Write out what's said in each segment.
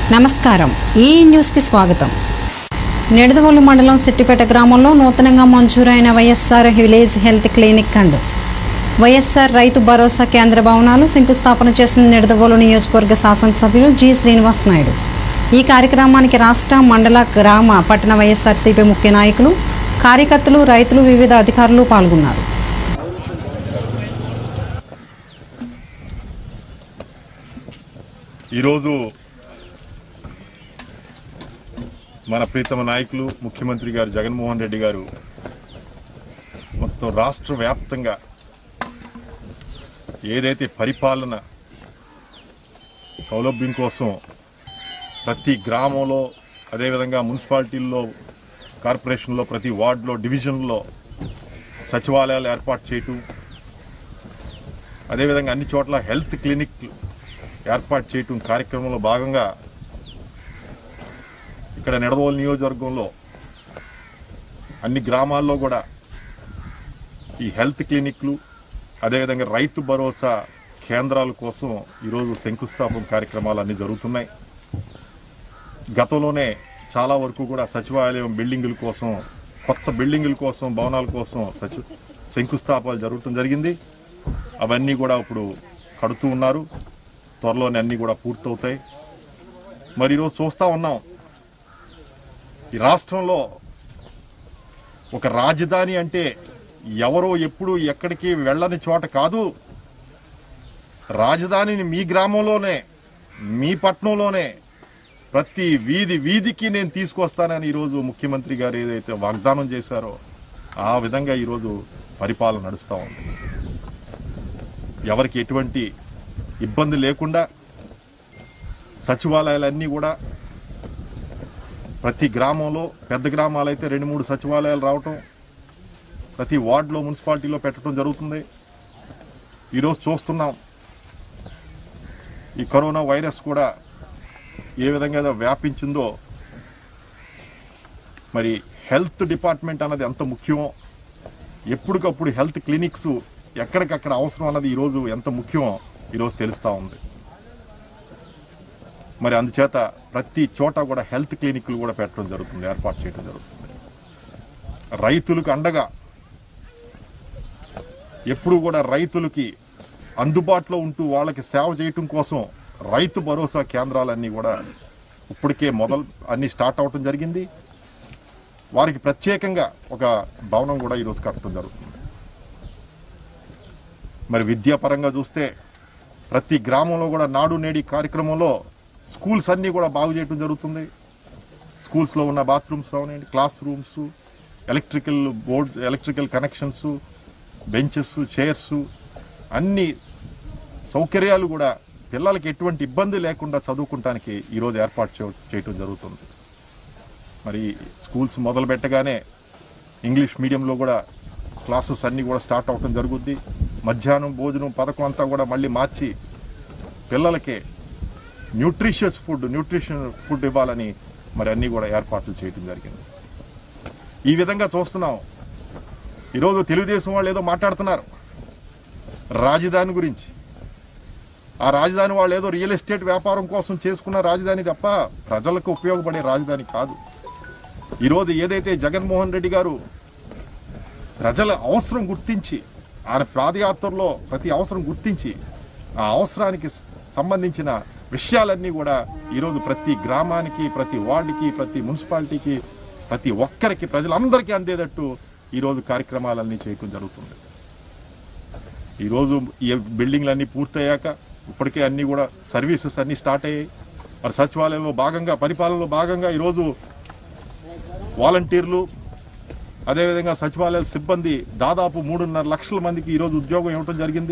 నమస్కారం ఈ న్యూస్కి స్వాగతం నిడదవోలు మండలం సిట్టిపేట గ్రామంలో నూతనంగా మంజూరైన YSR village health clinic and YSR Rythu Bharosa కేంద్ర భవనాలు శంకుస్థాపన చేసిన నిడదవోలు నియోజకవర్గ శాసనసభ్యులు జి శ్రీనివాస్ నాయుడు ఈ కార్యక్రమానికి రాష్ట్ర మండల గ్రామ పట్టణ వైఎస్ఆర్సీపీ ముఖ్య నాయకులు కార్యకర్తలు రైతులు వివిధ అధికారులు పాల్గొన్నారు ఈరోజు మన ప్రీతమ నాయకులు ముఖ్యమంత్రి గారు జగన్మోహన్ రెడ్డి గారు మొత్తం రాష్ట్ర వ్యాప్తంగా ఏదైతే పరిపాలన సౌలభ్యం కోసం ప్రతి గ్రామంలో అదేవిధంగా మున్సిపాలిటీల్లో కార్పొరేషన్లో ప్రతి వార్డులో డివిజన్లో సచివాలయాలు ఏర్పాటు చేయటం అదేవిధంగా అన్ని చోట్ల హెల్త్ క్లినిక్ ఏర్పాటు చేయటం కార్యక్రమంలో భాగంగా ఇక్కడ నిడదవోలు నియోజకవర్గంలో అన్ని గ్రామాల్లో కూడా ఈ హెల్త్ క్లినిక్లు అదేవిధంగా రైతు భరోసా కేంద్రాల కోసం ఈరోజు శంకుస్థాపన కార్యక్రమాలు అన్నీ జరుగుతున్నాయి గతంలోనే చాలా వరకు కూడా సచివాలయం బిల్డింగుల కోసం కొత్త బిల్డింగుల కోసం భవనాల కోసం సచి శంకుస్థాపనలు జరగటం జరిగింది అవన్నీ కూడా ఇప్పుడు కడుతూ ఉన్నారు త్వరలోనే అన్నీ కూడా పూర్తవుతాయి మరి ఈరోజు చూస్తూ ఉన్నాం ఈ రాష్ట్రంలో ఒక రాజధాని అంటే ఎవరో ఎప్పుడు ఎక్కడికి వెళ్ళని చోట కాదు రాజధానిని మీ గ్రామంలోనే మీ పట్టణంలోనే ప్రతి వీధి వీధికి నేను తీసుకొస్తానని ఈరోజు ముఖ్యమంత్రి గారు ఏదైతే వాగ్దానం చేశారో ఆ విధంగా ఈరోజు పరిపాలన నడుస్తూ ఉంది ఎవరికి ఎటువంటి ఇబ్బంది లేకుండా సచివాలయాలన్నీ కూడా ప్రతి గ్రామంలో పెద్ద గ్రామాలు అయితే రెండు మూడు సచివాలయాలు రావటం ప్రతి వార్డులో మున్సిపాలిటీలో పెట్టడం జరుగుతుంది ఈరోజు చూస్తున్నాం ఈ కరోనా వైరస్ కూడా ఏ విధంగా అయితే వ్యాపించిందో మరి హెల్త్ డిపార్ట్మెంట్ అన్నది ఎంత ముఖ్యమో ఎప్పటికప్పుడు హెల్త్ క్లినిక్స్ ఎక్కడికక్కడ అవసరం అన్నది ఈరోజు ఎంత ముఖ్యమో ఈరోజు తెలుస్తూ ఉంది మరి అందుచేత ప్రతి చోట కూడా హెల్త్ క్లినిక్లు కూడా పెట్టడం జరుగుతుంది ఏర్పాటు చేయడం జరుగుతుంది రైతులకు అండగా ఎప్పుడు కూడా రైతులకి అందుబాటులో ఉంటూ వాళ్ళకి సేవ చేయటం కోసం రైతు భరోసా కేంద్రాలన్నీ కూడా ఇప్పటికే మొదలు అన్ని స్టార్ట్ అవటం జరిగింది వారికి ప్రత్యేకంగా ఒక భవనం కూడా ఈరోజు కట్టడం జరుగుతుంది మరి విద్యాపరంగా చూస్తే ప్రతి గ్రామంలో కూడా నాడు నేడి కార్యక్రమంలో స్కూల్స్ అన్నీ కూడా బాగు చేయడం జరుగుతుంది స్కూల్స్లో ఉన్న బాత్రూమ్స్ అవనండి classrooms electrical board electrical connections benches chairs అన్ని సౌకర్యాలు కూడా పిల్లలకి ఎటువంటి ఇబ్బంది లేకుండా చదువుకుంటానికి ఈరోజు ఏర్పాటు చే- చేయటం జరుగుతుంది మరి స్కూల్స్ మొదలు పెట్టగానే ఇంగ్లీష్ మీడియంలో కూడా క్లాసెస్ అన్నీ కూడా స్టార్ట్ అవటం జరుగుద్ది మధ్యాహ్నం భోజనం పథకం అంతా కూడా మళ్ళీ మార్చి పిల్లలకి న్యూట్రిషియస్ ఫుడ్ న్యూట్రిషన్ ఫుడ్ ఇవ్వాలని మరి అన్నీ కూడా ఏర్పాట్లు చేయడం జరిగింది ఈ విధంగా చూస్తున్నాం ఈరోజు తెలుగుదేశం వాళ్ళు ఏదో మాట్లాడుతున్నారు రాజధాని గురించి ఆ రాజధాని వాళ్ళు ఏదో రియల్ ఎస్టేట్ వ్యాపారం కోసం చేసుకున్న రాజధాని తప్ప ప్రజలకు ఉపయోగపడే రాజధాని కాదు ఈరోజు ఏదైతే జగన్మోహన్ రెడ్డి గారు ప్రజల అవసరం గుర్తించి ఆయన పాదయాత్రలో ప్రతి అవసరం గుర్తించి ఆ అవసరానికి స- సంబంధించిన విషయాలన్నీ కూడా ఈరోజు ప్రతి గ్రామానికి ప్రతి వార్డుకి ప్రతి మున్సిపాలిటీకి ప్రతి ఒక్కరికి ప్రజలందరికీ అందేటట్టు ఈరోజు కార్యక్రమాలన్నీ చేయడం జరుగుతుంది ఈరోజు ఈ బిల్డింగ్లన్నీ పూర్తయ్యాక ఇప్పటికే అన్నీ కూడా సర్వీసెస్ అన్నీ స్టార్ట్ అయ్యాయి మరి సచివాలయంలో భాగంగా పరిపాలనలో భాగంగా ఈరోజు వాలంటీర్లు అదేవిధంగా సచివాలయాల సిబ్బంది దాదాపు మూడున్నర లక్షల మందికి ఈరోజు ఉద్యోగం ఇవ్వడం జరిగింది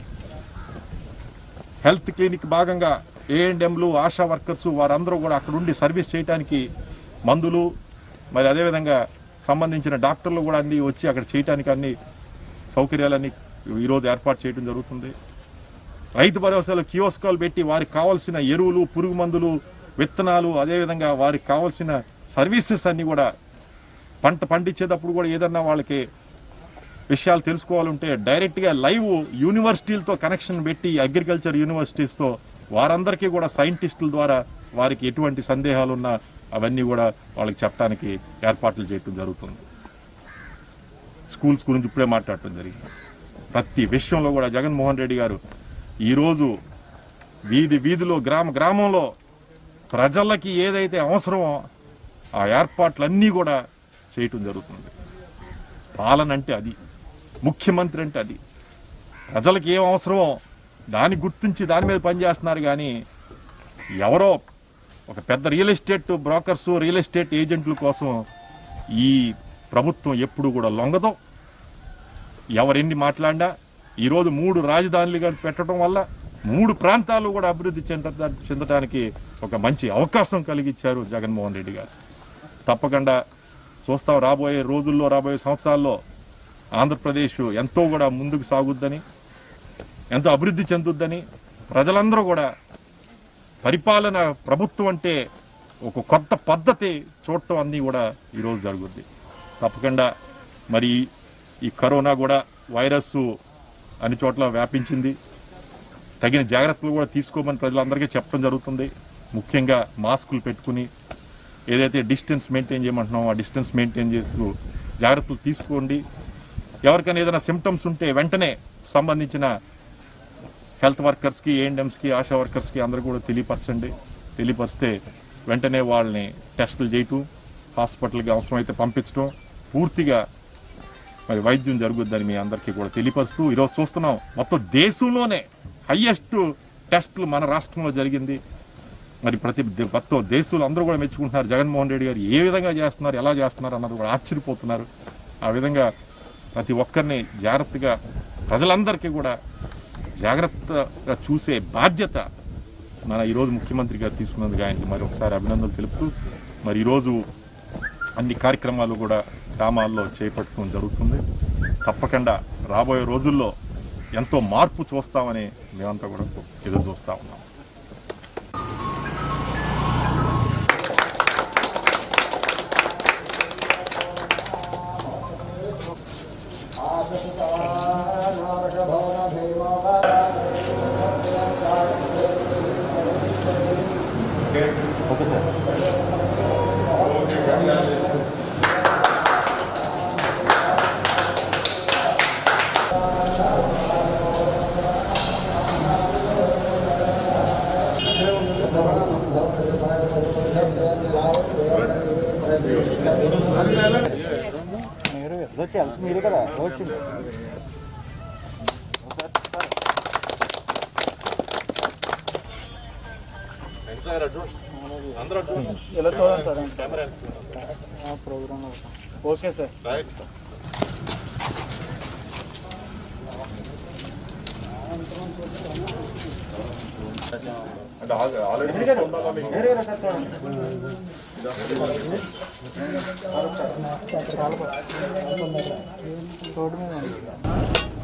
హెల్త్ క్లినిక్ భాగంగా ఏఎండ్ఎంలు ఆశా వర్కర్స్ వారందరూ కూడా అక్కడ ఉండి సర్వీస్ చేయడానికి మందులు మరి అదేవిధంగా సంబంధించిన డాక్టర్లు కూడా అన్ని వచ్చి అక్కడ చేయడానికి అన్ని సౌకర్యాలన్నీ ఈరోజు ఏర్పాటు చేయడం జరుగుతుంది రైతు భరోసాలో కియోస్కాలు పెట్టి వారికి కావాల్సిన ఎరువులు పురుగు మందులు విత్తనాలు అదేవిధంగా వారికి కావాల్సిన సర్వీసెస్ అన్నీ కూడా పంట పండించేటప్పుడు కూడా ఏదన్నా వాళ్ళకి విషయాలు తెలుసుకోవాలంటే డైరెక్ట్గా లైవ్ యూనివర్సిటీలతో కనెక్షన్ పెట్టి అగ్రికల్చర్ యూనివర్సిటీస్తో వారందరికీ కూడా సైంటిస్టుల ద్వారా వారికి ఎటువంటి సందేహాలు ఉన్నా అవన్నీ కూడా వాళ్ళకి చెప్పడానికి ఏర్పాట్లు చేయటం జరుగుతుంది స్కూల్స్ గురించి ఇప్పుడే మాట్లాడటం జరిగింది ప్రతి విషయంలో కూడా జగన్మోహన్ రెడ్డి గారు ఈరోజు వీధి వీధిలో గ్రామ గ్రామంలో ప్రజలకి ఏదైతే అవసరమో ఆ ఏర్పాట్లన్నీ కూడా చేయటం జరుగుతుంది పాలన అంటే అది ముఖ్యమంత్రి అంటే అది ప్రజలకు ఏం అవసరమో దాన్ని గుర్తించి దాని మీద పనిచేస్తున్నారు కానీ ఎవరో ఒక పెద్ద real estate brokers real estate ఏజెంట్ల కోసం ఈ ప్రభుత్వం ఎప్పుడు కూడా లొంగదు ఎవరెన్ని మాట్లాడినా ఈరోజు మూడు రాజధానులుగా పెట్టడం వల్ల మూడు ప్రాంతాలు కూడా అభివృద్ధి చెంద చెందడానికి ఒక మంచి అవకాశం కలిగించారు జగన్మోహన్ రెడ్డి గారు తప్పకుండా చూస్తాం రాబోయే రోజుల్లో రాబోయే సంవత్సరాల్లో ఆంధ్రప్రదేశ్ ఎంతో కూడా ముందుకు సాగుద్దని ఎంతో అభివృద్ధి చెందుద్దని ప్రజలందరూ కూడా పరిపాలన ప్రభుత్వం అంటే ఒక కొత్త పద్ధతి చూడటం అన్నీ కూడా ఈరోజు జరుగుద్ది తప్పకుండా మరి ఈ కరోనా కూడా వైరస్ అన్ని చోట్ల వ్యాపించింది తగిన జాగ్రత్తలు కూడా తీసుకోమని ప్రజలందరికీ చెప్పడం జరుగుతుంది ముఖ్యంగా మాస్కులు పెట్టుకుని ఏదైతే డిస్టెన్స్ మెయింటైన్ చేయమంటున్నామో ఆ డిస్టెన్స్ మెయింటైన్ చేస్తూ జాగ్రత్తలు తీసుకోండి ఎవరికైనా ఏదైనా సిమ్టమ్స్ ఉంటే వెంటనే సంబంధించిన హెల్త్ వర్కర్స్కి ఏఎన్ఎంస్కి ఆశా వర్కర్స్కి అందరూ కూడా తెలియపరచండి తెలియపరిస్తే వెంటనే వాళ్ళని టెస్టులు చేయటం హాస్పిటల్కి అవసరమైతే పంపించడం పూర్తిగా మరి వైద్యం జరుగుద్దని మీ అందరికీ కూడా తెలియపరుస్తూ ఈరోజు చూస్తున్నాం మొత్తం దేశంలోనే హయ్యెస్ట్ టెస్టులు మన రాష్ట్రంలో జరిగింది మరి ప్రతి దే- మొత్తం దేశంలో అందరూ కూడా మెచ్చుకుంటున్నారు జగన్మోహన్ రెడ్డి గారు ఏ విధంగా చేస్తున్నారు ఎలా చేస్తున్నారు అన్నది కూడా ఆశ్చర్యపోతున్నారు ఆ విధంగా ప్రతి ఒక్కరిని జాగ్రత్తగా ప్రజలందరికీ కూడా జాగ్రత్తగా చూసే బాధ్యత మన ఈరోజు ముఖ్యమంత్రి గారు తీసుకున్నందుకు ఆయనకి మరి ఒకసారి అభినందనలు తెలుపుతూ మరి ఈరోజు అన్ని కార్యక్రమాలు కూడా గ్రామాల్లో చేపట్టడం జరుగుతుంది తప్పకుండా రాబోయే రోజుల్లో ఎంతో మార్పు చూస్తామని మేమంతా కూడా ఎదురు చూస్తూ ఉన్నాం వచ్చి మీరు కదా వచ్చింది ఇలా చూడండి sir programme okay sir road మీద ఉంది.